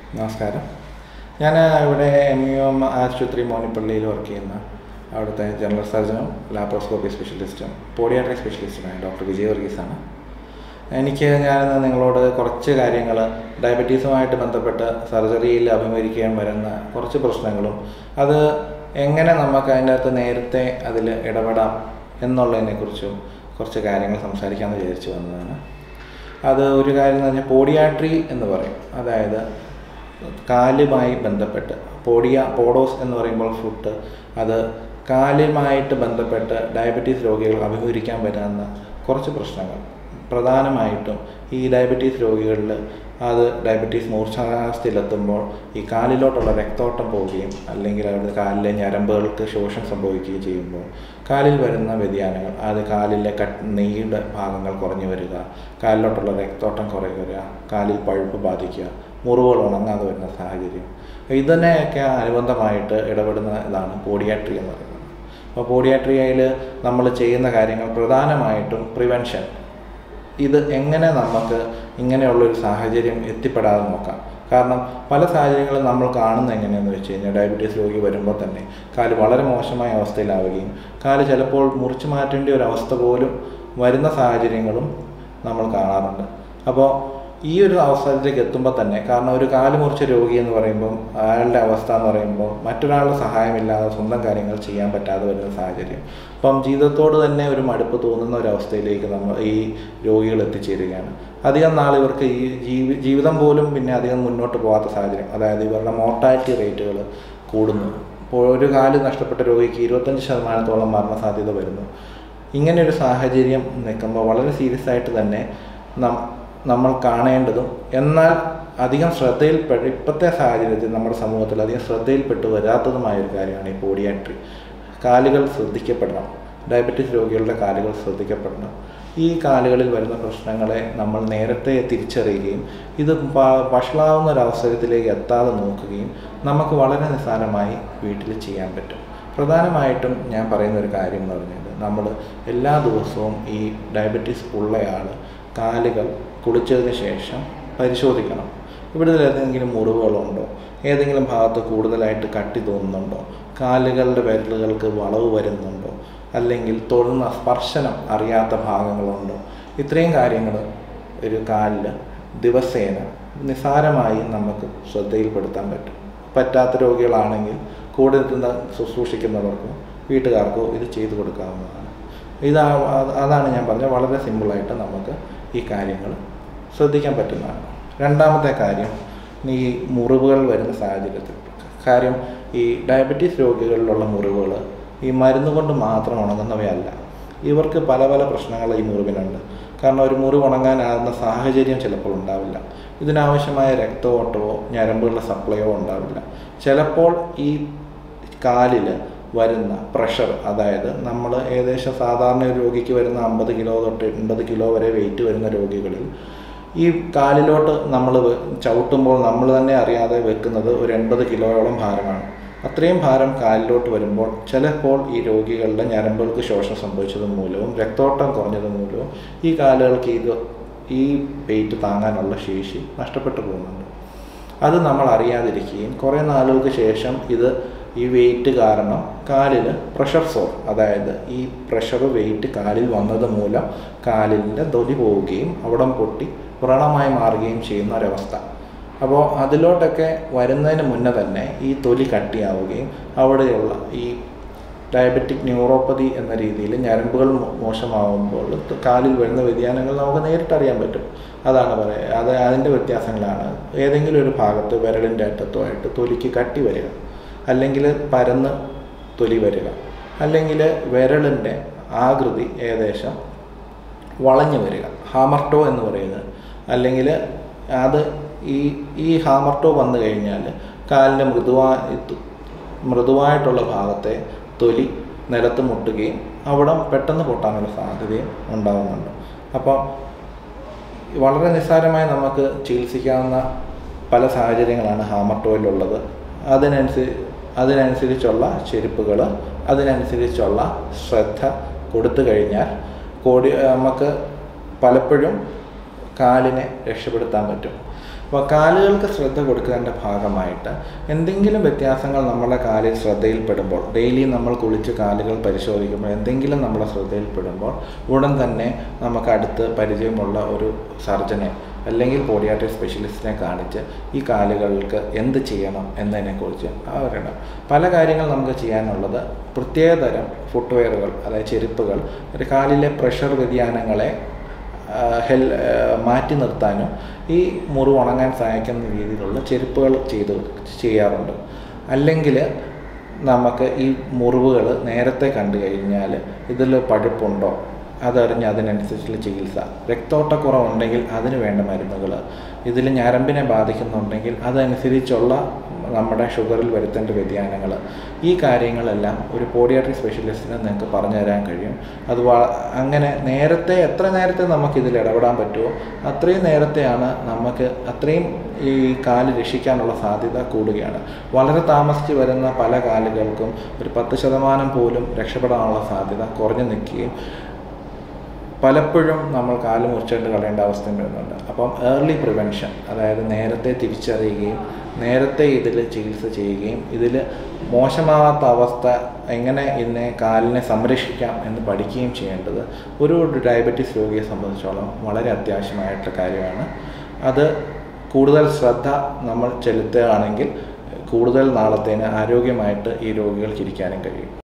നമസ്കാരം ഞാൻ ഇവിടെ എം യു എം ആശുപത്രി മോനിപ്പള്ളിയിൽ വർക്ക് ചെയ്യുന്ന അവിടുത്തെ ജനറൽ സർജനും ലാപ്രോസ്കോപ്പി സ്പെഷ്യലിസ്റ്റും പോഡിയാട്രിക് സ്പെഷ്യലിസ്റ്റുമായ ഡോക്ടർ വിജയ് വർഗീസാണ് എനിക്ക് ഞാൻ നിങ്ങളോട് കുറച്ച് കാര്യങ്ങൾ ഡയബറ്റീസുമായിട്ട് ബന്ധപ്പെട്ട് സർജറിയിൽ അഭിമുഖീകരിക്കാൻ വരുന്ന കുറച്ച് പ്രശ്നങ്ങളും അത് എങ്ങനെ നമുക്ക് അതിൻ്റെ അകത്ത് നേരത്തെ അതിൽ ഇടപെടാം എന്നുള്ളതിനെക്കുറിച്ചും കുറച്ച് കാര്യങ്ങൾ സംസാരിക്കാമെന്ന് വിചാരിച്ചു വന്നതാണ് അത് ഒരു കാര്യം എന്ന് പറഞ്ഞാൽ പോഡിയാട്രി എന്ന് പറയും അതായത് കാലുമായി ബന്ധപ്പെട്ട് പോഡിയ പോഡോസ് എന്ന് പറയുമ്പോൾ ഫുഡ് അത് കാലുമായിട്ട് ബന്ധപ്പെട്ട് ഡയബറ്റീസ് രോഗികൾ അഭിമുഖീകരിക്കാൻ പറ്റുന്ന കുറച്ച് പ്രശ്നങ്ങൾ പ്രധാനമായിട്ടും ഈ ഡയബറ്റീസ് രോഗികളിൽ അത് ഡയബറ്റീസ് മൂർച്ഛാവസ്ഥയിലെത്തുമ്പോൾ ഈ കാലിലോട്ടുള്ള രക്തോട്ടം പോവുകയും അല്ലെങ്കിൽ അവരുടെ കാലിലെ ഞരമ്പുകൾക്ക് ശോഷം സംഭവിക്കുകയും ചെയ്യുമ്പോൾ കാലിൽ വരുന്ന വ്യതിയാനങ്ങൾ അത് കാലിലെ കട്ട് നെയ്യുടെ ഭാഗങ്ങൾ കുറഞ്ഞു വരിക കാലിലോട്ടുള്ള രക്തോട്ടം കുറയുക കാലിൽ പഴുപ്പ് ബാധിക്കുക മുറിവുകൾ ഉണങ്ങാതെ വരുന്ന സാഹചര്യം ഇതിനെയൊക്കെ അനുബന്ധമായിട്ട് ഇടപെടുന്ന ഇതാണ് പോഡിയാട്രി എന്ന് പറയുന്നത് അപ്പോൾ പോഡിയാട്രിയയിൽ നമ്മൾ ചെയ്യുന്ന കാര്യങ്ങൾ പ്രധാനമായിട്ടും പ്രിവെൻഷൻ ഇത് എങ്ങനെ നമുക്ക് ഇങ്ങനെയുള്ളൊരു സാഹചര്യം എത്തിപ്പെടാതെ നോക്കാം കാരണം പല സാഹചര്യങ്ങളും നമ്മൾ കാണുന്നത് എങ്ങനെയെന്ന് വെച്ച് കഴിഞ്ഞാൽ ഡയബറ്റീസ് രോഗി വരുമ്പോൾ തന്നെ കാല് വളരെ മോശമായ അവസ്ഥയിലാവുകയും കാല് ചിലപ്പോൾ മുറിച്ചു മാറ്റേണ്ട ഒരു അവസ്ഥ പോലും വരുന്ന സാഹചര്യങ്ങളും നമ്മൾ കാണാറുണ്ട് അപ്പോൾ ഈ ഒരു അവസ്ഥയിലേക്ക് എത്തുമ്പോൾ തന്നെ കാരണം ഒരു കാല് മുറിച്ച രോഗി എന്ന് പറയുമ്പോൾ അയാളുടെ അവസ്ഥ എന്ന് പറയുമ്പോൾ മറ്റൊരാളുടെ സഹായമില്ലാതെ സ്വന്തം കാര്യങ്ങൾ ചെയ്യാൻ പറ്റാതെ വരുന്ന സാഹചര്യം അപ്പം ജീവിതത്തോട് തന്നെ ഒരു മടുപ്പ് തോന്നുന്ന ഒരു അവസ്ഥയിലേക്ക് നമ്മൾ ഈ രോഗികൾ എത്തിച്ചേരുകയാണ് അധികം നാൾ ഇവർക്ക് ഈ ജീവി ജീവിതം പോലും പിന്നെ അധികം മുന്നോട്ട് പോകാത്ത സാഹചര്യം അതായത് ഇവരുടെ മോർട്ടാലിറ്റി റേറ്റുകൾ കൂടുന്നു ഇപ്പോൾ ഒരു കാല് നഷ്ടപ്പെട്ട രോഗിക്ക് ഇരുപത്തഞ്ച് ശതമാനത്തോളം മരണസാധ്യത വരുന്നു ഇങ്ങനെ ഒരു സാഹചര്യം നിൽക്കുമ്പോൾ വളരെ സീരിയസ് ആയിട്ട് തന്നെ നം നമ്മൾ കാണേണ്ടതും എന്നാൽ അധികം ശ്രദ്ധയിൽപ്പെട്ട ഇപ്പോഴത്തെ സാഹചര്യത്തിൽ നമ്മുടെ സമൂഹത്തിൽ അധികം ശ്രദ്ധയിൽപ്പെട്ടു വരാത്തതുമായ ഒരു കാര്യമാണ് ഈ പോഡിയാട്രി കാലുകൾ ശ്രദ്ധിക്കപ്പെടണം ഡയബറ്റീസ് രോഗികളുടെ കാലുകൾ ശ്രദ്ധിക്കപ്പെടണം ഈ കാലുകളിൽ വരുന്ന പ്രശ്നങ്ങളെ നമ്മൾ നേരത്തെ തിരിച്ചറിയുകയും ഇത് വഷളാവുന്ന ഒരു അവസരത്തിലേക്ക് എത്താതെ നോക്കുകയും നമുക്ക് വളരെ നിസ്സാരമായി വീട്ടിൽ ചെയ്യാൻ പറ്റും പ്രധാനമായിട്ടും ഞാൻ പറയുന്ന ഒരു കാര്യം എന്ന് പറഞ്ഞാൽ നമ്മൾ എല്ലാ ദിവസവും ഈ ഡയബറ്റീസ് ഉള്ളയാൾ കാലുകൾ കുളിച്ചതിന് ശേഷം പരിശോധിക്കണം ഇവിടെ ഏതെങ്കിലും മുറിവുകളുണ്ടോ ഏതെങ്കിലും ഭാഗത്ത് കൂടുതലായിട്ട് കട്ടി തോന്നുന്നുണ്ടോ കാലുകളുടെ വിരലുകൾക്ക് വളവ് വരുന്നുണ്ടോ അല്ലെങ്കിൽ തൊടുന്ന സ്പർശനം അറിയാത്ത ഭാഗങ്ങളുണ്ടോ ഇത്രയും കാര്യങ്ങൾ ഒരു കാലിൽ ദിവസേന നിസാരമായി നമുക്ക് ശ്രദ്ധയിൽപ്പെടുത്താൻ പറ്റും പറ്റാത്ത രോഗികളാണെങ്കിൽ കൂടെ എത്തുന്ന ശുശ്രൂഷിക്കുന്നവർക്കോ വീട്ടുകാർക്കോ ഇത് ചെയ്തു കൊടുക്കാവുന്നതാണ് ഇതാ അതാണ് ഞാൻ പറഞ്ഞത് വളരെ സിമ്പിളായിട്ട് നമുക്ക് ഈ കാര്യങ്ങൾ ശ്രദ്ധിക്കാൻ പറ്റുന്നതാണ് രണ്ടാമത്തെ കാര്യം ഈ മുറിവുകൾ വരുന്ന സാഹചര്യത്തിൽ കാര്യം ഈ ഡയബറ്റീസ് രോഗികളിലുള്ള മുറിവുകൾ ഈ മരുന്ന് കൊണ്ട് മാത്രം ഉണങ്ങുന്നവയല്ല ഇവർക്ക് പല പല പ്രശ്നങ്ങൾ ഈ മുറിവിനുണ്ട് കാരണം ഒരു മുറിവ് ഉണങ്ങാനാകുന്ന സാഹചര്യം ചിലപ്പോൾ ഉണ്ടാവില്ല ഇതിനാവശ്യമായ രക്തഓട്ടമോ ഞരമ്പുകളുടെ സപ്ലൈയോ ഉണ്ടാവില്ല ചിലപ്പോൾ ഈ കാലിൽ വരുന്ന പ്രഷർ അതായത് നമ്മൾ ഏകദേശം സാധാരണ ഒരു രോഗിക്ക് വരുന്ന അമ്പത് കിലോ തൊട്ട് എൺപത് കിലോ വരെ വെയിറ്റ് വരുന്ന രോഗികളിൽ ഈ കാലിലോട്ട് നമ്മൾ ചവിട്ടുമ്പോൾ നമ്മൾ തന്നെ അറിയാതെ വെക്കുന്നത് ഒരു എൺപത് കിലോയോളം ഭാരമാണ് അത്രയും ഭാരം കാലിലോട്ട് വരുമ്പോൾ ചിലപ്പോൾ ഈ രോഗികളുടെ ഞരമ്പുകൾക്ക് ശോഷണം സംഭവിച്ചത് മൂലവും രക്തോട്ടം കുറഞ്ഞത് മൂലവും ഈ കാലുകൾക്ക് ഇത് ഈ വെയിറ്റ് താങ്ങാനുള്ള ശേഷി നഷ്ടപ്പെട്ടു പോകുന്നുണ്ട് അത് നമ്മൾ അറിയാതിരിക്കുകയും കുറേ നാളുകൾക്ക് ശേഷം ഇത് ഈ വെയിറ്റ് കാരണം കാലിൽ പ്രഷർ സോർ അതായത് ഈ പ്രഷർ വെയിറ്റ് കാലിൽ വന്നത് മൂലം കാലിൻ്റെ തൊലി പോവുകയും അവിടം പൊട്ടി വ്രണമായി മാറുകയും ചെയ്യുന്ന ഒരവസ്ഥ അപ്പോൾ അതിലോട്ടൊക്കെ വരുന്നതിന് മുന്നേ തന്നെ ഈ തൊലി കട്ടിയാവുകയും അവിടെയുള്ള ഈ ഡയബറ്റിക് ന്യൂറോപ്പതി എന്ന രീതിയിൽ ഞരമ്പുകൾ മോശമാവുമ്പോൾ കാലിൽ വരുന്ന വ്യതിയാനങ്ങൾ നമുക്ക് നേരിട്ടറിയാൻ പറ്റും അതാണ് പറയുക അത് അതിൻ്റെ വ്യത്യാസങ്ങളാണ് ഏതെങ്കിലും ഒരു ഭാഗത്ത് വിരലിൻ്റെ അറ്റത്തുമായിട്ട് തൊലിക്ക് കട്ടി വരിക അല്ലെങ്കിൽ പരന്ന് തൊലി വരിക അല്ലെങ്കിൽ വിരലിൻ്റെ ആകൃതി ഏകദേശം വളഞ്ഞു വരിക ഹാമർട്ടോ എന്ന് പറയുന്നത് അല്ലെങ്കിൽ അത് ഈ ഈ ഹാമർട്ടോ വന്നു കഴിഞ്ഞാൽ കാലിൻ്റെ മൃദുവായ മൃദുവായിട്ടുള്ള ഭാഗത്തെ തൊലി നിലത്ത് മുട്ടുകയും അവിടെ പെട്ടെന്ന് പൊട്ടാനുള്ള സാധ്യതയും ഉണ്ടാകുന്നുണ്ട് അപ്പോൾ വളരെ നിസ്സാരമായി നമുക്ക് ചികിത്സിക്കാവുന്ന പല സാഹചര്യങ്ങളാണ് ഹാമർട്ടോയിലുള്ളത് അതിനനുസരിച്ച് അതിനനുസരിച്ചുള്ള ചെരുപ്പുകൾ അതിനനുസരിച്ചുള്ള ശ്രദ്ധ കൊടുത്തു കഴിഞ്ഞാൽ കോടി നമുക്ക് പലപ്പോഴും കാലിനെ രക്ഷപ്പെടുത്താൻ പറ്റും അപ്പോൾ കാലുകൾക്ക് ശ്രദ്ധ കൊടുക്കുന്നതിൻ്റെ ഭാഗമായിട്ട് എന്തെങ്കിലും വ്യത്യാസങ്ങൾ നമ്മുടെ കാലിൽ ശ്രദ്ധയിൽപ്പെടുമ്പോൾ ഡെയിലി നമ്മൾ കുളിച്ച് കാലുകൾ പരിശോധിക്കുമ്പോൾ എന്തെങ്കിലും നമ്മുടെ ശ്രദ്ധയിൽപ്പെടുമ്പോൾ ഉടൻ തന്നെ നമുക്ക് അടുത്ത് പരിചയമുള്ള ഒരു സർജനെ അല്ലെങ്കിൽ പോഡിയാട്രിക് സ്പെഷ്യലിസ്റ്റിനെ കാണിച്ച് ഈ കാലുകൾക്ക് എന്ത് ചെയ്യണം എന്നതിനെക്കുറിച്ച് അവരുടെ പല കാര്യങ്ങൾ നമുക്ക് ചെയ്യാനുള്ളത് പ്രത്യേകതരം ഫുട്വെയറുകൾ അതായത് ചെരുപ്പുകൾ ഒരു കാലിലെ പ്രഷർ വ്യതിയാനങ്ങളെ ഹെൽ മാറ്റി നിർത്താനും ഈ മുറിവ് ഉണങ്ങാൻ സഹായിക്കുന്ന രീതിയിലുള്ള ചെരുപ്പുകൾ ചെയ്ത് ചെയ്യാറുണ്ട് അല്ലെങ്കിൽ നമുക്ക് ഈ മുറിവുകൾ നേരത്തെ കണ്ടു കഴിഞ്ഞാൽ ഇതിൽ പഴുപ്പുണ്ടോ അതറിഞ്ഞ് അതിനനുസരിച്ചുള്ള ചികിത്സ രക്തോട്ടക്കുറവുണ്ടെങ്കിൽ അതിന് വേണ്ട മരുന്നുകൾ ഇതിൽ ഞരമ്പിനെ ബാധിക്കുന്നുണ്ടെങ്കിൽ അതനുസരിച്ചുള്ള നമ്മുടെ ഷുഗറിൽ വരുത്തേണ്ട വ്യതിയാനങ്ങൾ ഈ കാര്യങ്ങളെല്ലാം ഒരു പോഡിയാട്രിക് സ്പെഷ്യലിസ്റ്റിന് നിങ്ങൾക്ക് പറഞ്ഞു തരാൻ കഴിയും അത് അങ്ങനെ നേരത്തെ എത്ര നേരത്തെ നമുക്ക് ഇതിൽ ഇടപെടാൻ പറ്റുമോ അത്രയും നേരത്തെയാണ് നമുക്ക് അത്രയും ഈ കാല് രക്ഷിക്കാനുള്ള സാധ്യത കൂടുകയാണ് വളരെ താമസിച്ച് വരുന്ന പല കാലുകൾക്കും ഒരു പത്ത് ശതമാനം പോലും രക്ഷപ്പെടാനുള്ള സാധ്യത കുറഞ്ഞു നിൽക്കുകയും പലപ്പോഴും നമ്മൾ കാല് മുറിച്ചിട്ട് കളയേണ്ട അവസ്ഥയും വരുന്നുണ്ട് അപ്പം ഏർലി പ്രിവെൻഷൻ അതായത് നേരത്തെ തിരിച്ചറിയുകയും നേരത്തെ ഇതിൽ ചികിത്സ ചെയ്യുകയും ഇതിൽ മോശമാവാത്ത അവസ്ഥ എങ്ങനെ ഇതിനെ കാലിനെ സംരക്ഷിക്കാം എന്ന് പഠിക്കുകയും ചെയ്യേണ്ടത് ഒരു ഡയബറ്റീസ് രോഗിയെ സംബന്ധിച്ചോളം വളരെ അത്യാവശ്യമായിട്ടുള്ള കാര്യമാണ് അത് കൂടുതൽ ശ്രദ്ധ നമ്മൾ ചെലുത്തുകയാണെങ്കിൽ കൂടുതൽ നാളത്തേന് ആരോഗ്യമായിട്ട് ഈ രോഗികൾക്ക് ഇരിക്കാനും കഴിയും